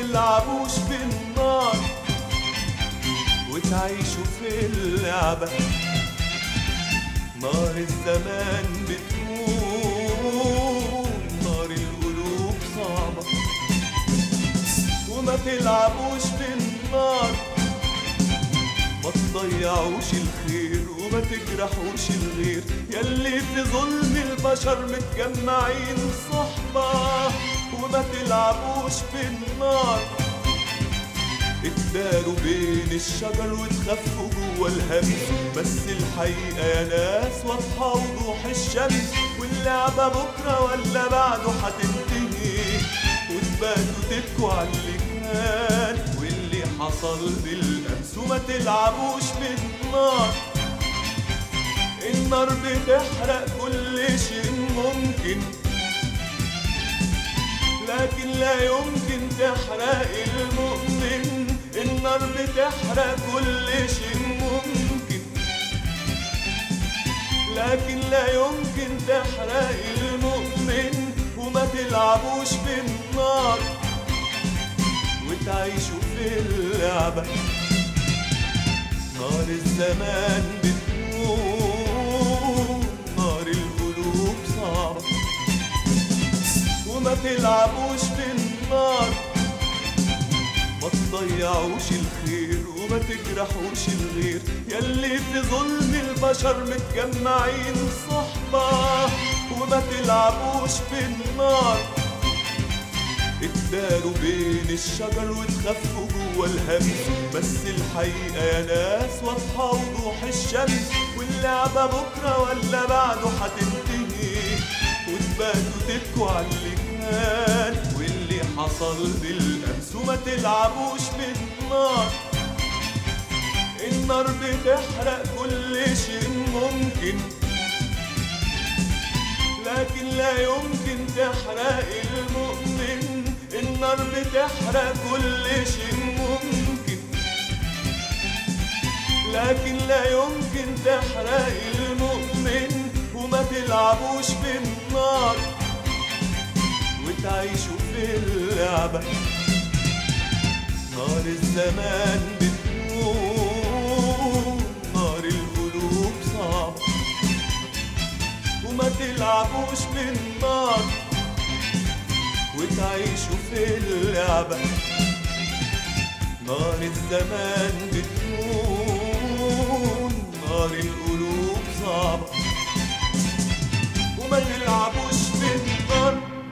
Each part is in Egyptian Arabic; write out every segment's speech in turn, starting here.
تلعبوش بالنار وتعيشوا في اللعبة نار الزمان بتكون نار القلوب صعبة وما تلعبوش بالنار ما تضيعوش الخير وما تجرحوش الغير يلي في ظلم البشر متجمعين صحبة وما تلعبوش بالنار اتداروا بين الشجر وتخفوا جوا الهمس بس الحقيقة يا ناس واضحة وضوح الشمس واللعبة بكرة ولا بعده هتنتهي وتباتوا تبكوا على اللي كان واللي حصل بالأمس وما تلعبوش بالنار النار بتحرق كل شيء ممكن لكن لا يمكن تحرق المؤمن النار بتحرق كل شيء ممكن لكن لا يمكن تحرق المؤمن وما تلعبوش بالنار وتعيشوا في اللعبة نار الزمان بتكون نار القلوب صعبة وما تلعبوش بالنار ما تضيعوش الخير وما تجرحوش الغير يلي في ظلم البشر متجمعين صحبة وما تلعبوش بالنار اتداروا بين الشجر وتخفوا جوا الهمس بس الحقيقة يا ناس واضحة وضوح الشمس واللعبة بكرة ولا بعده هتنتهي وتباتوا تبكوا على اللي كان واللي حصل بالأمس وما تلعبوش بالنار النار بتحرق كل شيء ممكن لكن لا يمكن تحرق المؤمن النار بتحرق كل شيء ممكن لكن لا يمكن تحرق المؤمن وما تلعبوش بالنار وتعيشوا في اللعبة نار الزمان بتكون نار القلوب صعبة وما تلعبوش بالنار وتعيشوا في اللعبة نار الزمان بتكون نار القلوب صعبة وما تلعبوش بالنار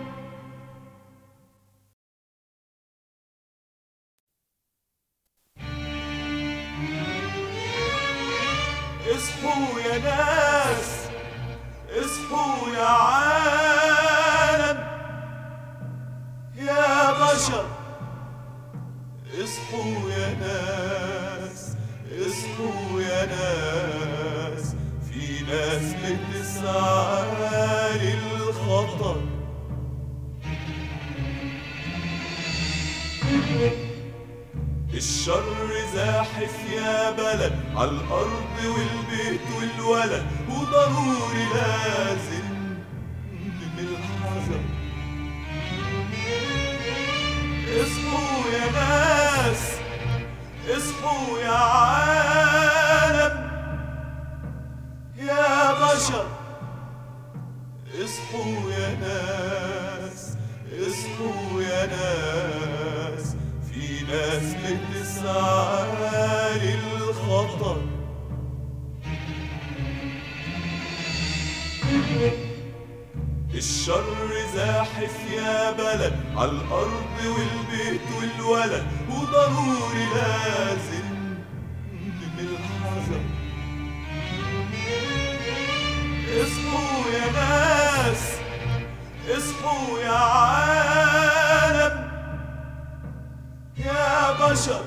اصحوا يا ناس اصحوا يا عالم يا بشر اصحوا يا ناس اصحوا يا ناس في ناس بتسعى للخطر الشر زاحف يا بلد على الأرض والبيت والولد وضروري لازم بالحذر اصحوا يا ناس اصحوا يا عالم يا بشر اصحوا يا ناس اصحوا يا ناس في ناس بتسعى للخطر الشر زاحف يا بلد على الأرض والبيت والولد وضروري لازم بالحذر اصحوا يا ناس اصحوا يا عالم يا بشر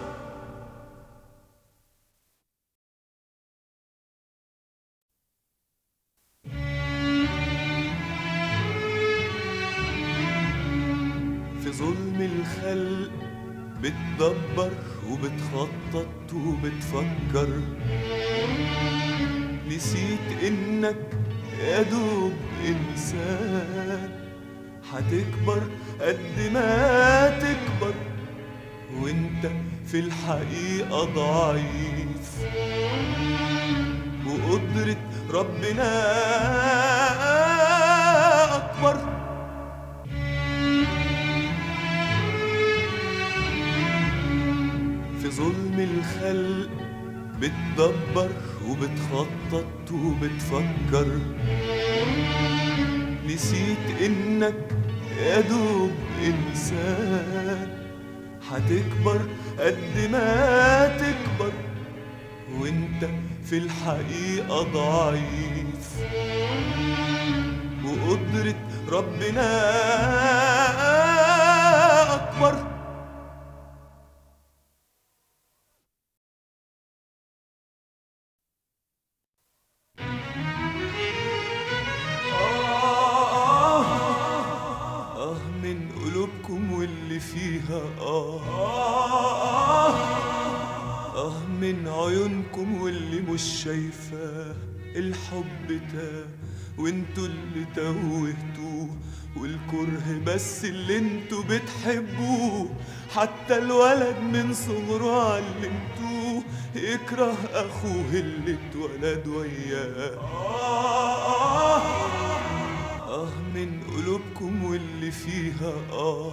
في ظلم الخلق بتدبر وبتخطط وبتفكر نسيت انك يا دوب انسان هتكبر قد ما تكبر وانت في الحقيقة ضعيف وقدرة ربنا أكبر في ظلم الخلق بتدبر وبتخطط وبتفكر نسيت انك يا دوب انسان هتكبر قد ما تكبر وانت في الحقيقة ضعيف وقدرة ربنا أكبر آه من قلوبكم واللي فيها آه آه من عيونكم واللي مش شايفاه الحب تاه وانتوا اللي توهتوه والكره بس اللي انتوا بتحبوه حتى الولد من صغره علمتوه يكره اخوه اللي اتولد وياه آه آه من قلوبكم واللي فيها آه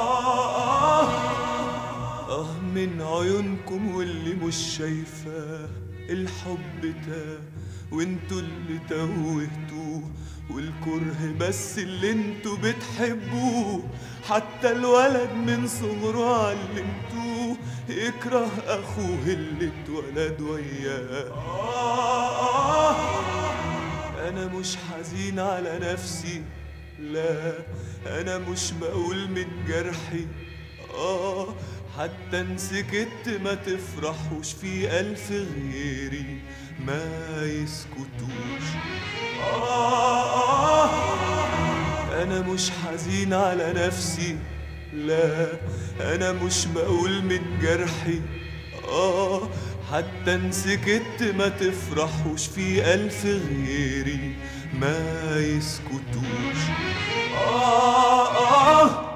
آه من عيونكم واللي مش شايفاه الحب تاه وانتوا اللي توهتوه والكره بس اللي انتوا بتحبوه حتى الولد من صغره علمتوه يكره اخوه اللي اتولد وياه آه انا مش حزين على نفسي لا انا مش بقول من جرحي اه حتى ان سكت ما تفرحوش في الف غيري ما يسكتوش آه انا مش حزين على نفسي لا انا مش بقول من جرحي اه حتى ان سكت ما تفرحوش في الف غيري ما يسكتوش آه آه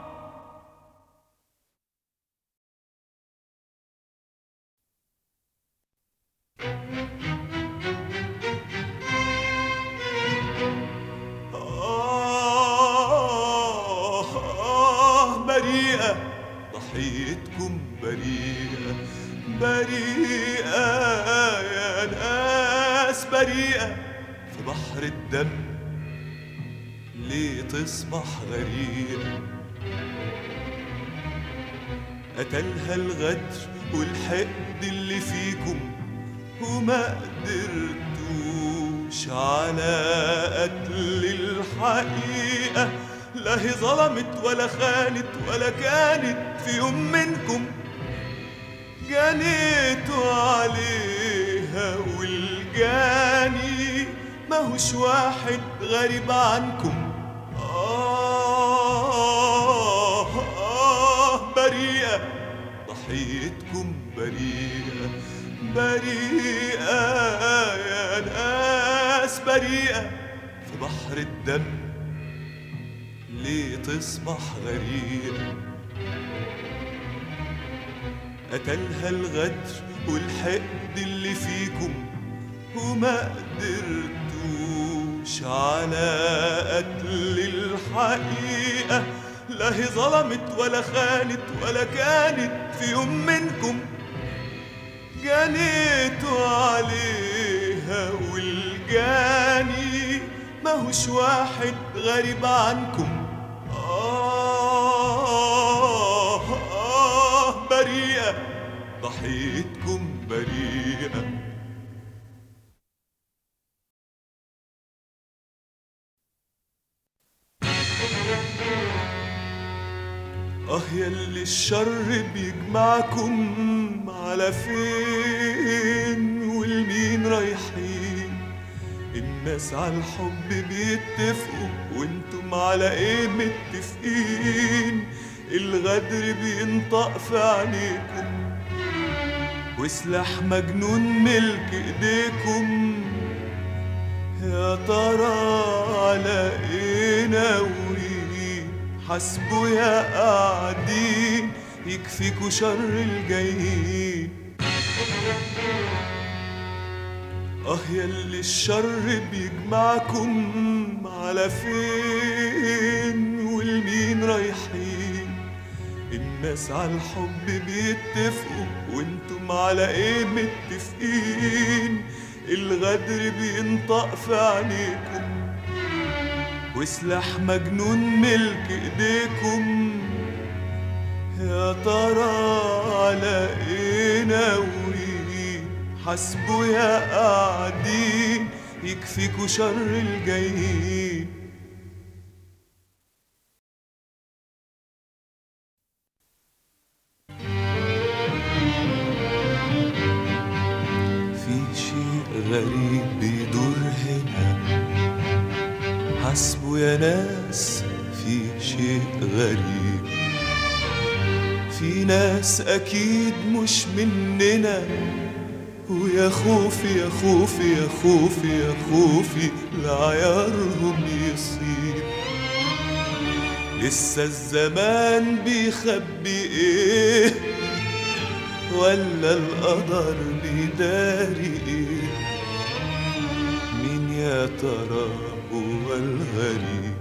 آه آه بريئة ضحيتكم بريئة بريئة يا ناس بريئة في بحر الدم ليه تصبح غريقة قتلها الغدر والحقد اللي فيكم وما قدرتوش على قتل الحقيقة لا هي ظلمت ولا خانت ولا كانت في يوم منكم جنيتوا عليها والجاني ماهوش واحد غريب عنكم آه آه بريئة ضحيتكم بريئة بريئة يا ناس بريئة في بحر الدم ليه تصبح غريقة قتلها الغدر والحقد اللي فيكم وما قدرتوش على قتل الحقيقة لا هي ظلمت ولا خانت ولا كانت في يوم منكم جنيتوا عليها والجاني ماهوش واحد غريب عنكم آه آه بريئة ضحيتكم بريئة آه يلي الشر بيجمعكم على فين والمين رايحين الناس على الحب بيتفقوا وانتم على ايه متفقين الغدر بينطق في عينيكم وسلاح مجنون ملك ايديكم يا ترى على ايه ناويين حاسبوا يا قاعدين يكفيكوا شر الجايين اه ياللي الشر بيجمعكم على فين والمين رايحين الناس على الحب بيتفقوا وانتم على ايه متفقين الغدر بينطق في عينيكم وسلاح مجنون ملك ايديكم يا ترى على ايه ناويين حاسبوا يا قاعدين يكفيكوا شر الجايين في شيء غريب بيدور هنا حاسبوا يا ناس في شيء غريب في ناس أكيد مش مننا ويا خوفي يا خوفي يا خوفي يا خوفي لعيارهم يصيب لسه الزمان بيخبي ايه ولا القدر بيداري ايه مين يا ترى هو الغريب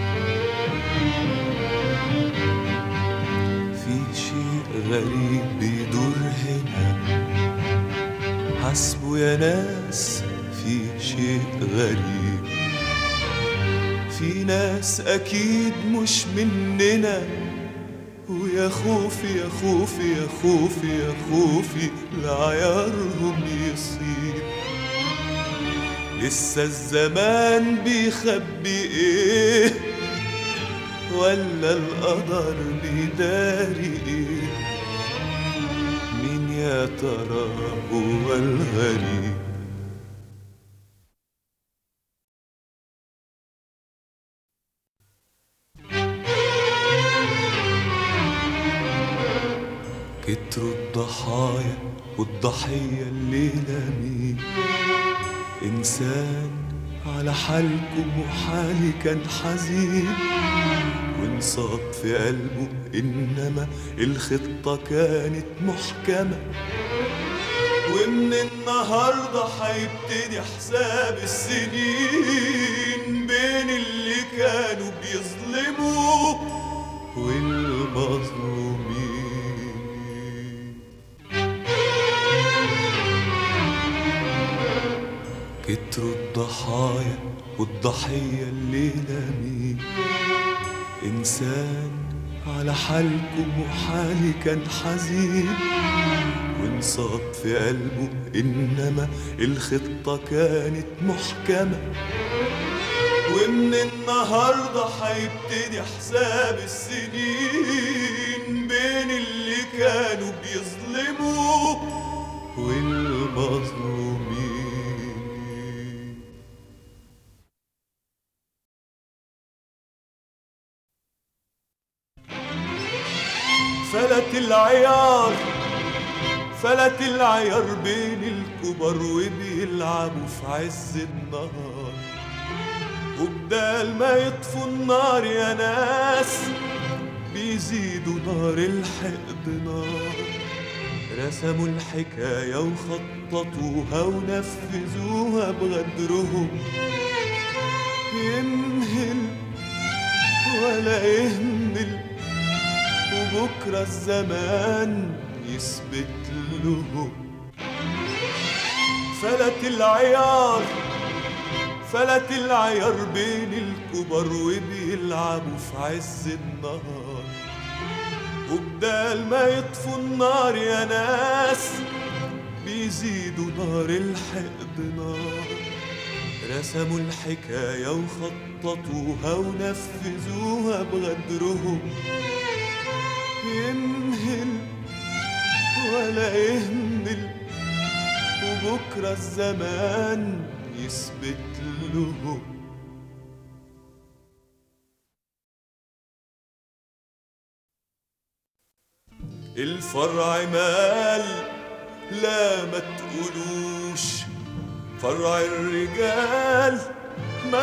في شيء غريب بيدور هنا حاسبوا يا ناس في شيء غريب في ناس أكيد مش مننا ويا خوفي يا خوفي يا خوفي يا خوفي لعيارهم يصيب لسه الزمان بيخبي ايه ولا القدر بيداري ايه مين يا ترى هو الغريب كتروا الضحايا والضحية الليلة مين إنسان على حالكم وحالي كان حزين وانصاب في قلبه إنما الخطة كانت محكمة ومن النهاردة هيبتدي حساب السنين بين اللي كانوا بيظلموا والمظلومين كتروا الضحايا والضحية الليلة مين إنسان على حالكم وحالي كان حزين وانصاب في قلبه إنما الخطة كانت محكمة ومن النهاردة هيبتدي حساب السنين بين اللي كانوا بيظلموا والمظلومين فلت العيار فلت العيار بين الكبر وبيلعبوا في عز النهار وبدال ما يطفوا النار يا ناس بيزيدوا نار الحقد نار رسموا الحكاية وخططوها ونفذوها بغدرهم يمهل ولا يهمل وبكرة الزمان يثبت لهم فلت العيار فلت العيار بين الكبر وبيلعبوا في عز النهار وبدال ما يطفوا النار يا ناس بيزيدوا نار الحقد نار رسموا الحكاية وخططوها ونفذوها بغدرهم يمهل ولا يهمل وبكرة الزمان يثبت لهم الفرع مال لا ما تقولوش فرع الرجال ما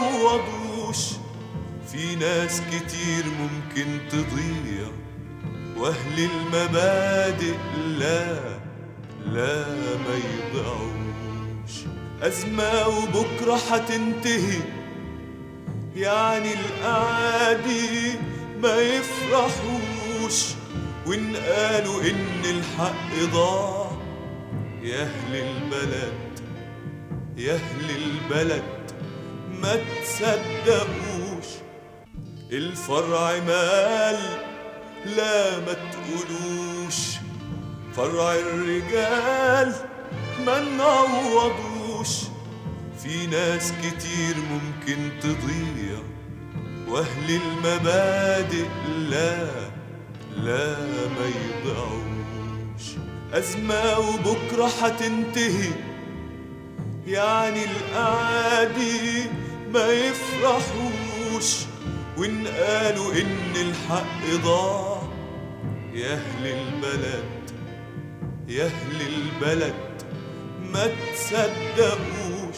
نعوضوش في ناس كتير ممكن تضيع واهل المبادئ لا لا ما يضيعوش أزمة وبكرة حتنتهي يعني الأعادي ما يفرحوش وإن قالوا إن الحق ضاع يا أهل البلد يا أهل البلد ما تصدقوش الفرع مال لا ما تقولوش فرع الرجال ما نعوضوش في ناس كتير ممكن تضيع واهل المبادئ لا لا ما يضيعوش أزمة وبكرة حتنتهي يعني الأعادي ما يفرحوش وإن قالوا إن الحق ضاع يا أهل البلد يا أهل البلد ما تصدقوش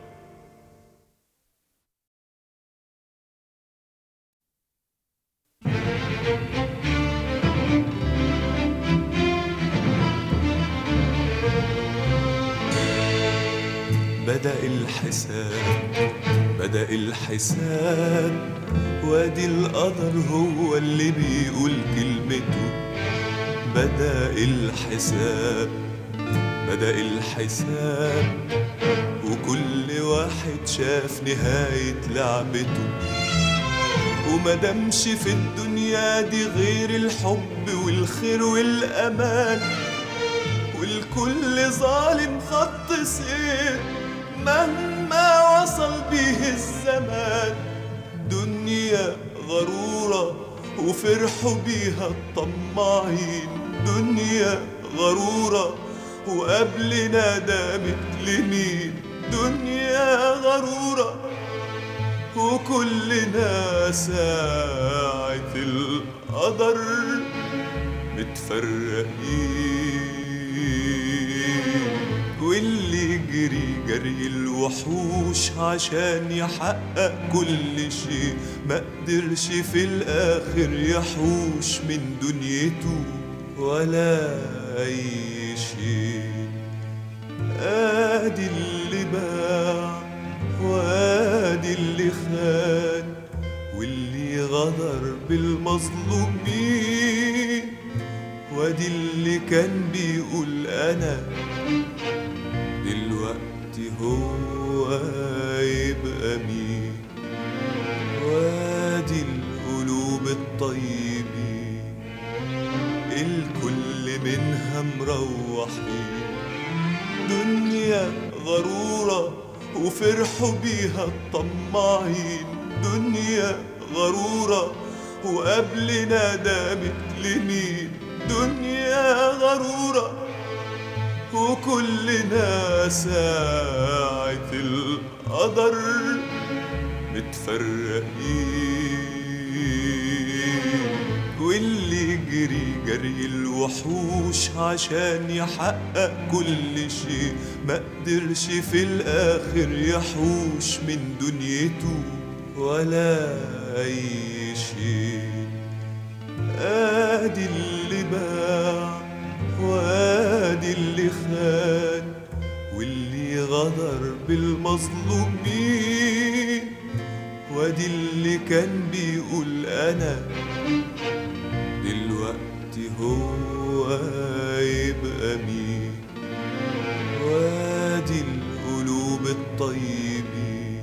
بدأ الحساب بدأ الحساب وادي القدر هو اللي بيقول كلمته بدأ الحساب بدأ الحساب وكل واحد شاف نهاية لعبته ومدامش في الدنيا دي غير الحب والخير والأمان والكل ظالم خط سير مهما وصل بيه الزمان دنيا غرورة وفرحوا بيها الطماعين دنيا غرورة وقبلنا دامت لمين دنيا غرورة وكلنا ساعة القدر متفرقين واللي جري جري الوحوش عشان يحقق كل شيء ما قدرش في الاخر يحوش من دنيته ولا اي شيء ادي اللي باع وادي اللي خان واللي غدر بالمظلومين وادي اللي كان بيقول انا دلوقتي هو يبقى مين وادي القلوب الطيبين الكل منها مروحين دنيا غرورة وفرحوا بيها الطماعين دنيا غرورة وقبلنا دامت لمين دنيا غرورة وكلنا ساعة القدر متفرقين واللي جري جري الوحوش عشان يحقق كل شيء ما قدرش في الاخر يحوش من دنيته ولا اي شيء ادي اللي باع وادي اللي خان واللي غدر بالمظلومين وادي اللي كان بيقول انا دلوقتي هو يبقى مين وادي القلوب الطيبين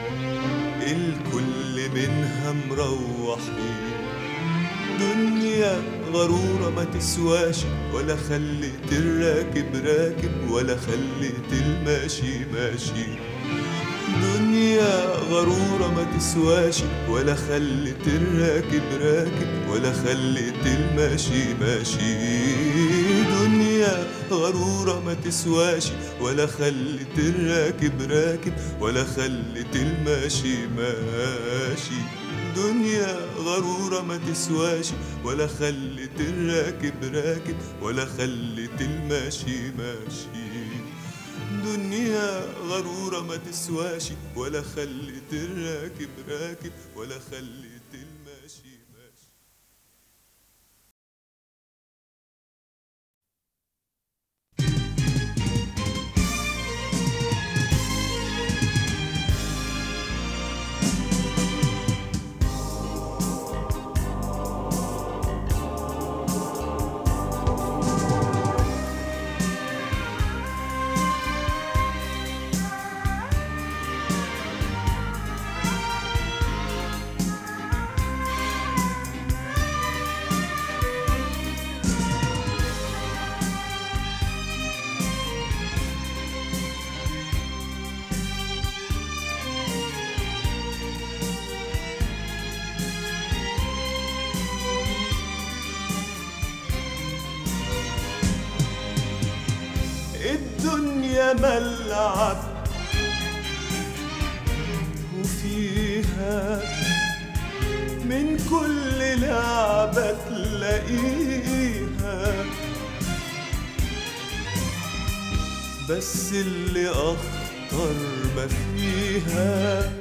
الكل منها مروحين دنيا غرورة ما تسواش ولا خليت الراكب راكب ولا خليت الماشي ماشي دنيا غرورة ما تسواش ولا خلت الراكب راكب ولا خلت الماشي ماشي دنيا غرورة ما تسواش ولا خلت الراكب راكب ولا خلت الماشي ماشي دنيا غرورة ما تسواش ولا خلت الراكب راكب ولا خلت الماشي ماشي دنيا غرورة ما تسواش ولا خلت الراكب راكب ولا خلت الدنيا ملعب وفيها من كل لعبة تلاقيها بس اللي أخطر ما فيها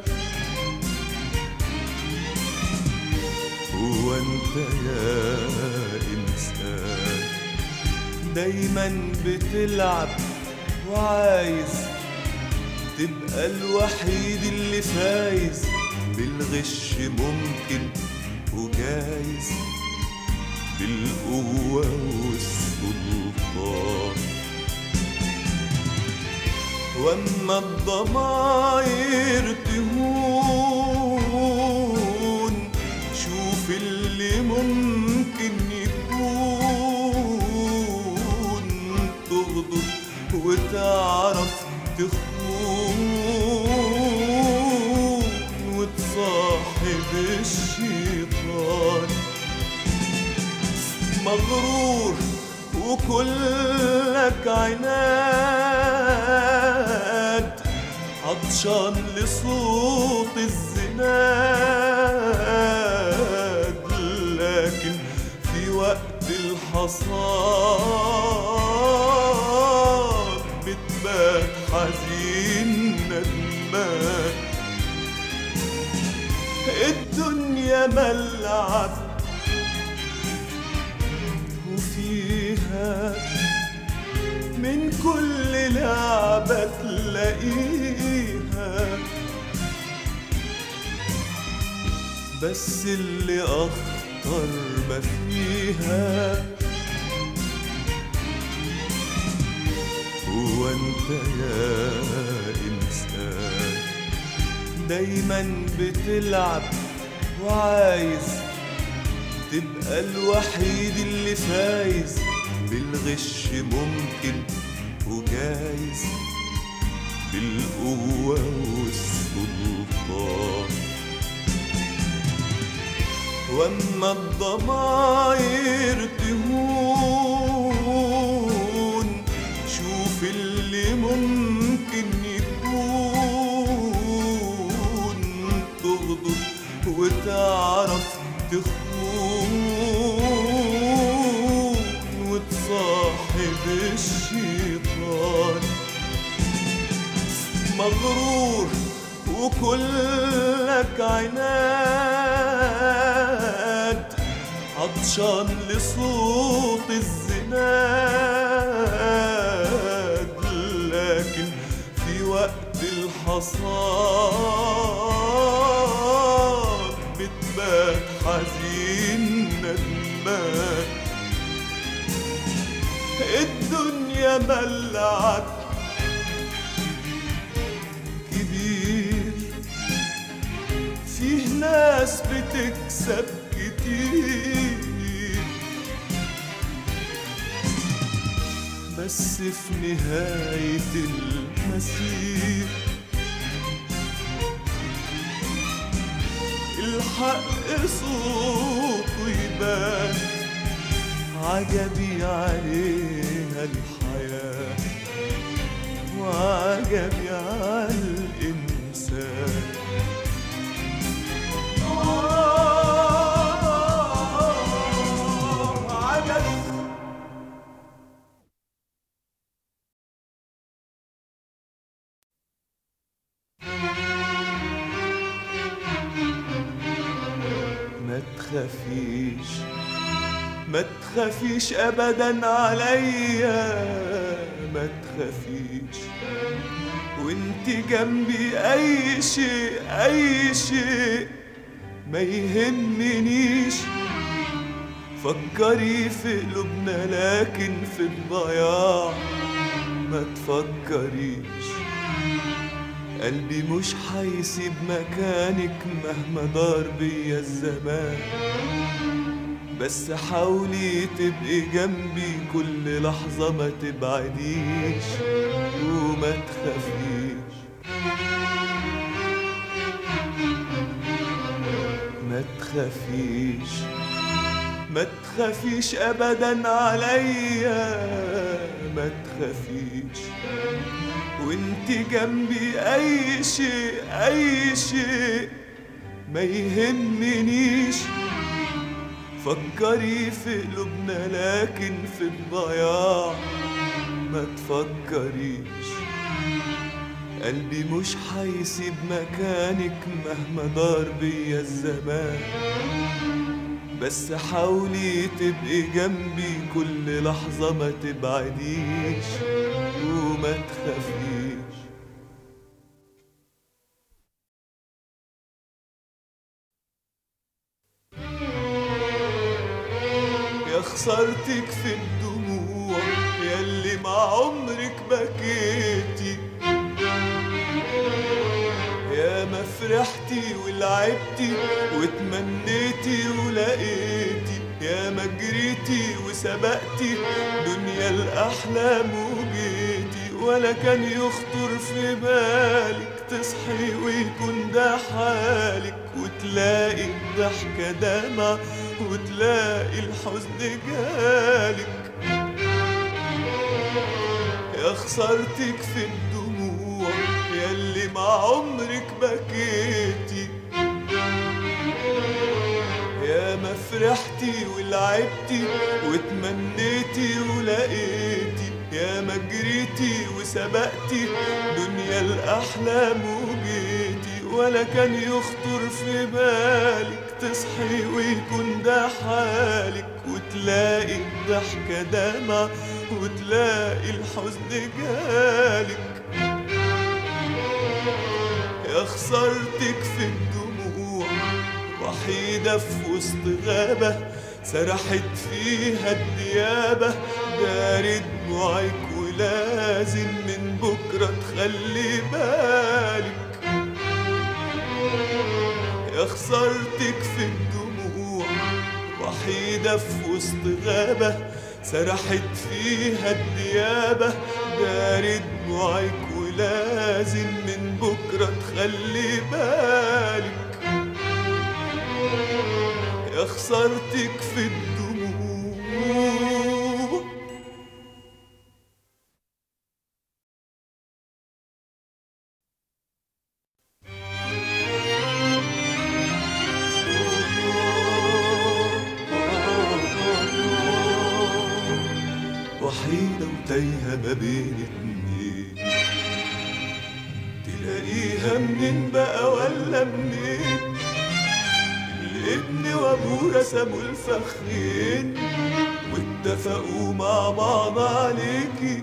هو انت يا انسان دايما بتلعب وعايز تبقى الوحيد اللي فايز بالغش ممكن وجايز بالقوة والسلطان واما الضماير تهون شوف اللي ممكن يكون تغدر وتعرف تخون وتصاحب الشيطان مغرور وكلك عناد عطشان لصوت الزناد لكن في وقت الحصاد بتبات حزين ندمان الدنيا ملعب وفيها من كل لعبة تلاقيها بس اللي أخطر ما فيها هو أنت يا إنسان دايما بتلعب وعايز تبقى الوحيد اللي فايز بالغش ممكن وجايز بالقوة والسلطان واما الضماير تهون شوف اللي ممكن يكون تغدر وتعرف تخون وتصاحب الشيطان مغرور وكلك عناد عطشان لصوت الزناد لكن في وقت الحصاد بتبات حزين ندمان الدنيا ملعب كبير فيه ناس بتكسب كتير بس في نهاية المسير الحق صوته يبان عجبي عليها الحياة وعجبي على الإنسان عجبي ما تخافيش ما تخافيش ابدا عليا ما تخافيش وانت جنبي اي شيء اي شيء ما يهمنيش فكري في قلوبنا لكن في الضياع ما تفكريش قلبي مش هيسيب مكانك مهما دار بيا الزمان بس حاولي تبقي جنبي كل لحظة ما تبعديش وما تخافيش ما تخافيش ما تخافيش ابدا عليا ما تخافيش وانت جنبي اي شيء اي شيء ما يهمنيش فكري في قلوبنا لكن في الضياع ما تفكريش قلبي مش هيسيب مكانك مهما دار بيا الزمان بس حاولي تبقي جنبي كل لحظة ما تبعديش وما تخافيش يا خسارتك في الدموع ياللي مع عمرك بكيتي يا ما فرحتي ولعبتي وتمنيتي ولقيتي يا ما جريتي وسبقتي دنيا الأحلام وجيتي ولا كان يخطر في بالك تصحي ويكون ده حالك وتلاقي الضحكة دمع وتلاقي الحزن جالك يا خسارتك في الدموع ياللي مع عمرك بكيتي يا ما فرحتي ولعبتي وتمنيتي ولقيتي يا ما جريتي وسبقتي دنيا الأحلام وجيتي ولا كان يخطر في بالك تصحي ويكون ده حالك وتلاقي الضحكة دمع وتلاقي الحزن جالك يا خسارتك في الدموع وحيدة في وسط غابة سرحت فيها الديابة دار دموعك ولازم من بكرة تخلي بالك يا خسارتك في الدموع وحيدة في وسط غابة سرحت فيها الديابة دار دموعك ولازم من بكرة تخلي بالك يا خسارتك في الدموع وحيدة وتايهة ما بين اتنين تلاقيها منين بقى ولا منين الابن وابوه رسموا الفخين واتفقوا مع بعض عليكي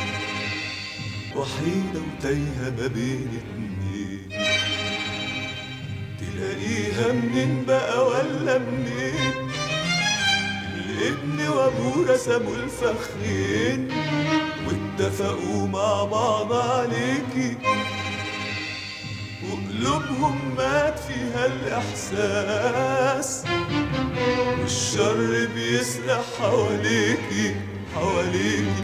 وحيدة وتايهة ما بين اتنين تلاقيها منين بقى ولا منين الابن وابوه رسموا الفخين واتفقوا مع بعض عليكي وقلوبهم مات فيها الإحساس والشر بيسرح حواليكي حواليكي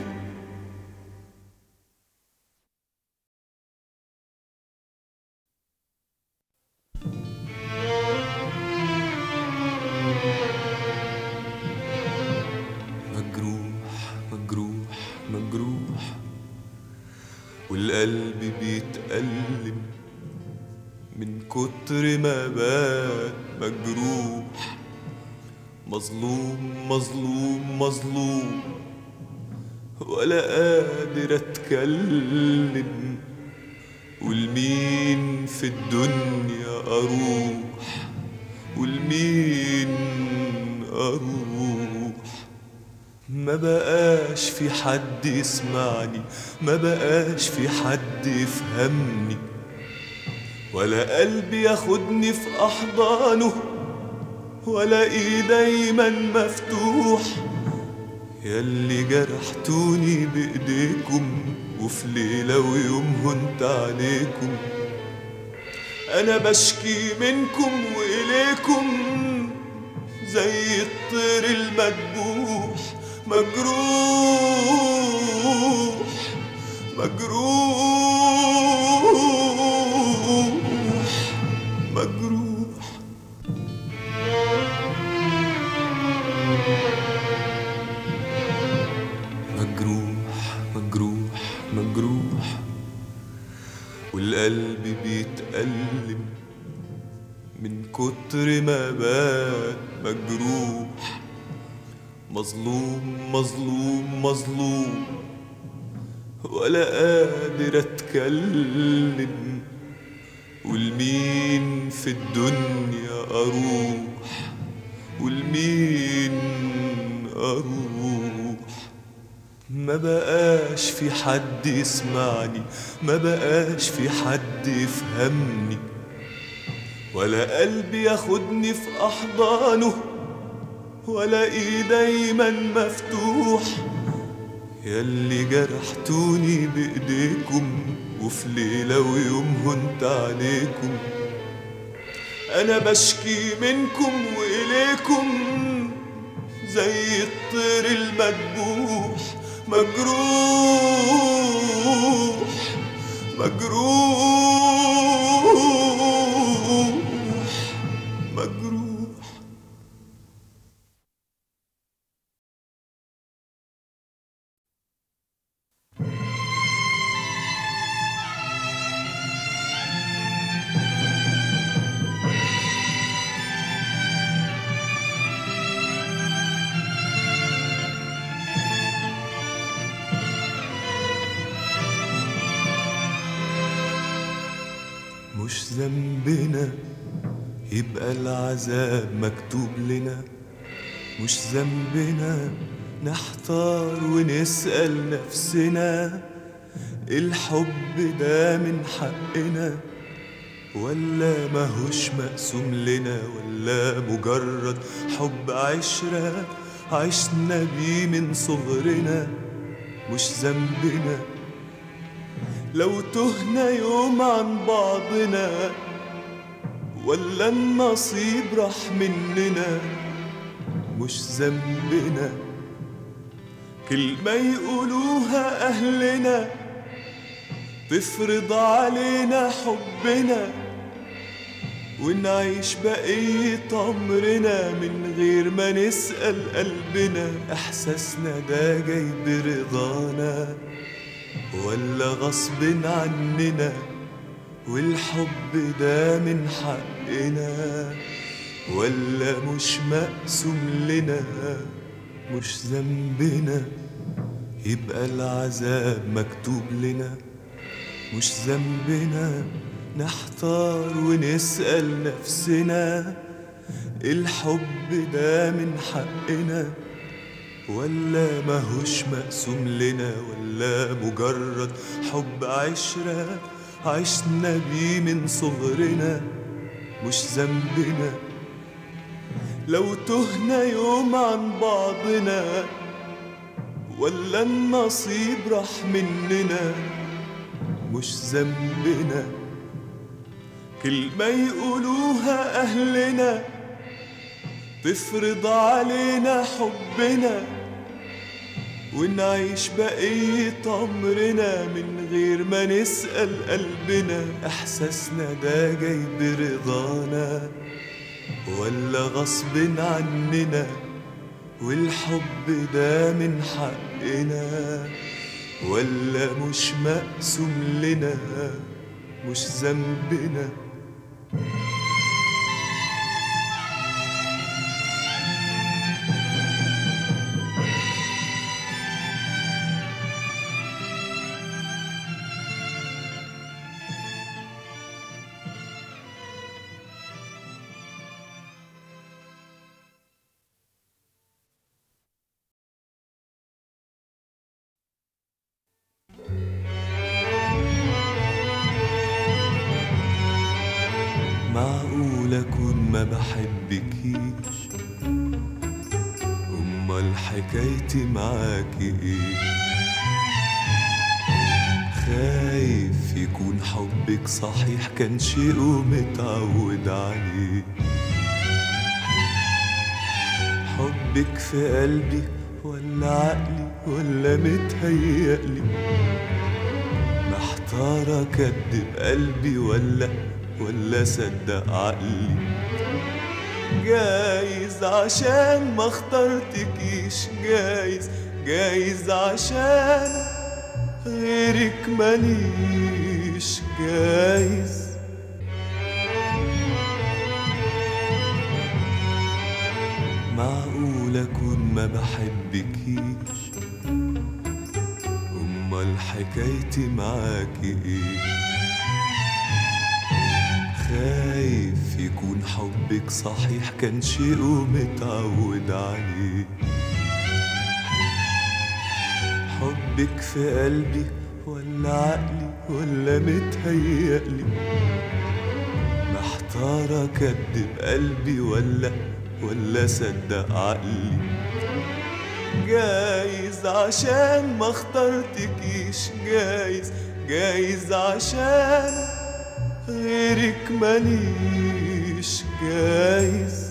مجروح مجروح مجروح والقلب بيتألم من كتر ما بات مجروح مظلوم مظلوم مظلوم ولا قادر اتكلم والمين في الدنيا اروح والمين اروح ما بقاش في حد يسمعني ما بقاش في حد يفهمني ولا قلبي ياخدني في أحضانه ولا إيد دايما مفتوح ياللي جرحتوني بإيديكم وفي ليلة ويوم هنت عليكم أنا بشكي منكم وإليكم زي الطير المدبوح مجروح مجروح مجروح مجروح كتر ما بات مجروح مظلوم مظلوم مظلوم ولا قادر اتكلم والمين في الدنيا اروح والمين اروح ما بقاش في حد يسمعني ما بقاش في حد يفهمني ولا قلبي ياخدني في احضانه ولا ايد دايما مفتوح ياللي جرحتوني بايديكم وفي ليلة ويوم هنت عليكم انا بشكي منكم واليكم زي الطير المذبوح مجروح مجروح مجروح مش ذنبنا يبقى العذاب مكتوب لنا مش ذنبنا نحتار ونسأل نفسنا الحب ده من حقنا ولا ماهوش مقسوم لنا ولا مجرد حب عشرة عشنا بيه من صغرنا مش ذنبنا لو تهنا يوم عن بعضنا ولا النصيب راح مننا مش ذنبنا كلمة يقولوها أهلنا تفرض علينا حبنا ونعيش بقية عمرنا من غير ما نسأل قلبنا إحساسنا ده جاي برضانا ولا غصب عننا والحب ده من حقنا ولا مش مقسوم لنا مش ذنبنا يبقى العذاب مكتوب لنا مش ذنبنا نحتار ونسأل نفسنا الحب ده من حقنا ولا ماهوش مقسوم لنا ولا مجرد حب عشرة عشنا بيه من صغرنا مش ذنبنا لو تهنا يوم عن بعضنا ولا النصيب راح مننا مش ذنبنا كلمة يقولوها أهلنا تفرض علينا حبنا ونعيش بقية عمرنا من غير ما نسأل قلبنا إحساسنا ده جاي برضانا ولا غصب عننا والحب ده من حقنا ولا مش مقسوم لنا مش ذنبنا معقول أكون ما بحبكيش أمال حكايتي معاكي إيه خايف يكون حبك صحيح كان شيء ومتعود عليه حبك في قلبي ولا عقلي ولا متهيألي محتار اكدب قلبي ولا ولا صدق عقلي جايز عشان ما اخترتكيش جايز جايز عشان غيرك ماليش جايز معقول اكون ما بحبكيش امال حكايتي معاكي ايه خايف يكون حبك صحيح كان شيء ومتعود عليه حبك في قلبي ولا عقلي ولا متهيألي محتار اكدب قلبي ولا ولا صدق عقلي جايز عشان ما اخترتكيش جايز جايز عشان غيرك ماليش جايز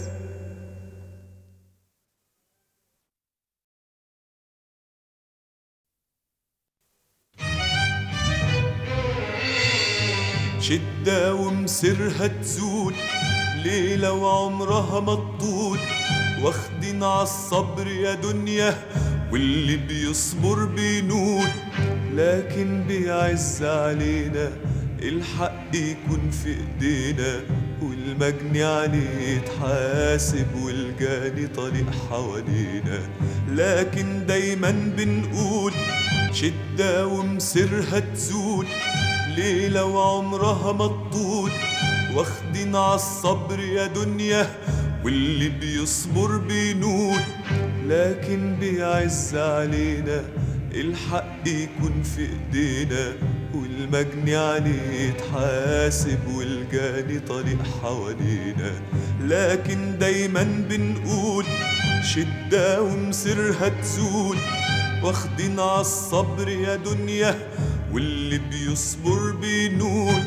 شدة ومسرها تزول ليلة وعمرها ما تطول واخدين عالصبر يا دنيا واللي بيصبر بينول لكن بيعز علينا الحق يكون في ايدينا والمجني عليه يتحاسب والجاني طريق حوالينا لكن دايما بنقول شدة ومسرها تزول ليلة وعمرها ما تطول واخدين عالصبر يا دنيا واللي بيصبر بينول لكن بيعز علينا الحق يكون في ايدينا والمجني عليه يتحاسب والجاني طريق حوالينا لكن دايما بنقول شدة ومسرها تزول واخدين عالصبر يا دنيا واللي بيصبر بينول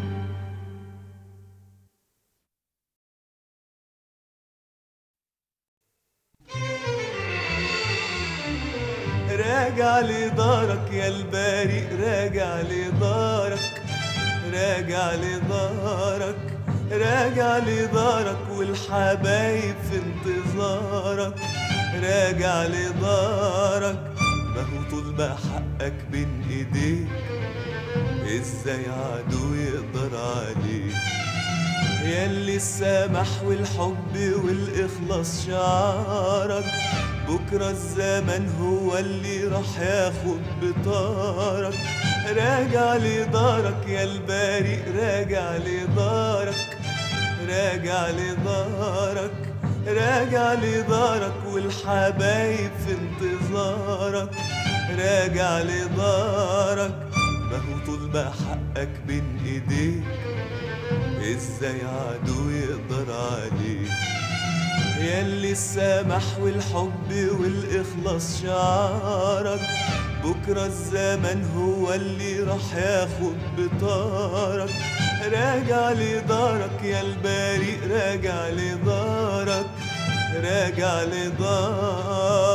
راجع لدارك يا الباري راجع لدارك راجع لدارك راجع لدارك والحبايب في انتظارك راجع لدارك ما هو طول ما حقك بين ايديك ازاي عدو يقدر عليك ياللي السمح والحب والإخلاص شعارك بكرة الزمن هو اللي راح ياخد بطارك راجع لدارك يا الباري راجع لدارك راجع لدارك راجع لدارك والحبايب في انتظارك راجع لدارك ما هو طول ما حقك بين ايديك ازاي عدو يقدر عليك ياللي السمح والحب والإخلاص شعارك بكرة الزمن هو اللي راح ياخد بطارك راجع لدارك يا الباري راجع لدارك راجع لدارك